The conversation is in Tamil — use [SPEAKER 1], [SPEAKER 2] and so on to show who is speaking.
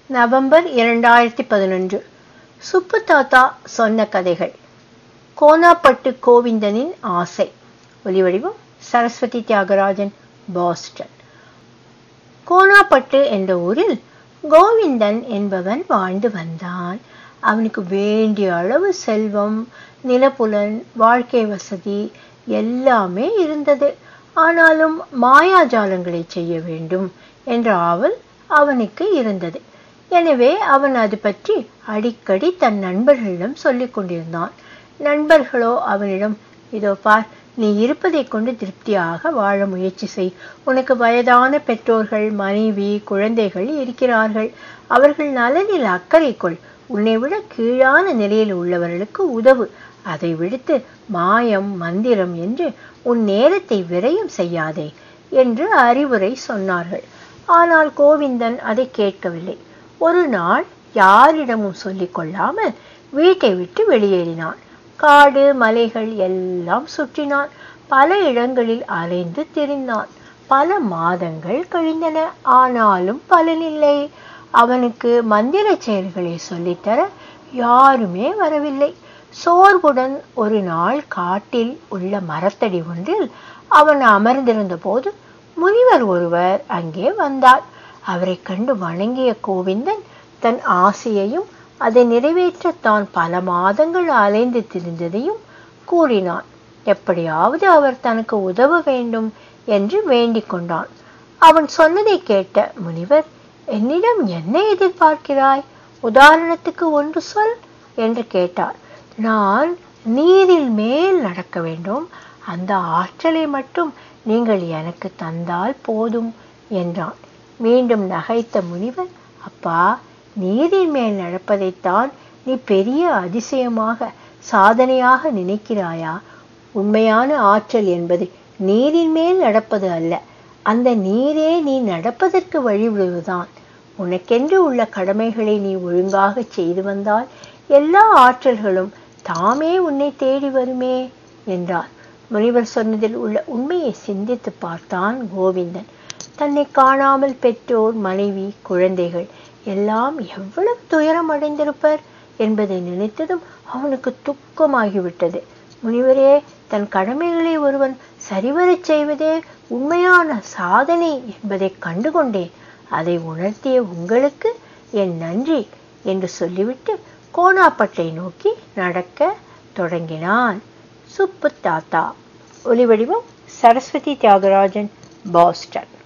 [SPEAKER 1] நவம்பர் இரண்டாயிரத்தி பதினொன்று சுப்பு தாத்தா சொன்ன கதைகள் கோனாப்பட்டு கோவிந்தனின் ஆசை ஒலிவடிவம் சரஸ்வதி தியாகராஜன் பாஸ்டன் கோனாப்பட்டு என்ற ஊரில் கோவிந்தன் என்பவன் வாழ்ந்து வந்தான் அவனுக்கு வேண்டிய அளவு செல்வம் நிலப்புலன் வாழ்க்கை வசதி எல்லாமே இருந்தது ஆனாலும் மாயாஜாலங்களை செய்ய வேண்டும் என்ற ஆவல் அவனுக்கு இருந்தது எனவே அவன் அது பற்றி அடிக்கடி தன் நண்பர்களிடம் சொல்லிக் கொண்டிருந்தான் நண்பர்களோ அவனிடம் இதோ பார் நீ இருப்பதை கொண்டு திருப்தியாக வாழ முயற்சி செய் உனக்கு வயதான பெற்றோர்கள் மனைவி குழந்தைகள் இருக்கிறார்கள் அவர்கள் நலனில் அக்கறை கொள் உன்னை விட கீழான நிலையில் உள்ளவர்களுக்கு உதவு அதை விடுத்து மாயம் மந்திரம் என்று உன் நேரத்தை விரயம் செய்யாதே என்று அறிவுரை சொன்னார்கள் ஆனால் கோவிந்தன் அதை கேட்கவில்லை ஒரு நாள் யாரிடமும் சொல்லிக் கொள்ளாமல் வீட்டை விட்டு வெளியேறினான் காடு மலைகள் எல்லாம் சுற்றினான் பல இடங்களில் அலைந்து திரிந்தான் பல மாதங்கள் கழிந்தன ஆனாலும் பலனில்லை அவனுக்கு மந்திர செயல்களை சொல்லித்தர யாருமே வரவில்லை சோர்வுடன் ஒரு நாள் காட்டில் உள்ள மரத்தடி ஒன்றில் அவன் அமர்ந்திருந்த போது முனிவர் ஒருவர் அங்கே வந்தார் அவரை கண்டு வணங்கிய கோவிந்தன் தன் ஆசையையும் அதை நிறைவேற்ற தான் பல மாதங்கள் அலைந்து திரிந்ததையும் கூறினான் எப்படியாவது அவர் தனக்கு உதவ வேண்டும் என்று வேண்டிக் கொண்டான் அவன் சொன்னதை கேட்ட முனிவர் என்னிடம் என்ன எதிர்பார்க்கிறாய் உதாரணத்துக்கு ஒன்று சொல் என்று கேட்டார் நான் நீரில் மேல் நடக்க வேண்டும் அந்த ஆற்றலை மட்டும் நீங்கள் எனக்கு தந்தால் போதும் என்றான் மீண்டும் நகைத்த முனிவர் அப்பா நீரின் மேல் நடப்பதைத்தான் நீ பெரிய அதிசயமாக சாதனையாக நினைக்கிறாயா உண்மையான ஆற்றல் என்பது நீரின் மேல் நடப்பது அல்ல அந்த நீரே நீ நடப்பதற்கு வழிவிடுவதுதான் உனக்கென்று உள்ள கடமைகளை நீ ஒழுங்காக செய்து வந்தால் எல்லா ஆற்றல்களும் தாமே உன்னை தேடி வருமே என்றார் முனிவர் சொன்னதில் உள்ள உண்மையை சிந்தித்து பார்த்தான் கோவிந்தன் தன்னை காணாமல் பெற்றோர் மனைவி குழந்தைகள் எல்லாம் எவ்வளவு துயரம் அடைந்திருப்பர் என்பதை நினைத்ததும் அவனுக்கு துக்கமாகிவிட்டது முனிவரே தன் கடமைகளை ஒருவன் சரிவரச் செய்வதே உண்மையான சாதனை என்பதை கண்டுகொண்டேன் அதை உணர்த்திய உங்களுக்கு என் நன்றி என்று சொல்லிவிட்டு கோணாப்பட்டை நோக்கி நடக்க தொடங்கினான் சுப்பு தாத்தா ஒலிவடிவம் சரஸ்வதி தியாகராஜன் பாஸ்டன்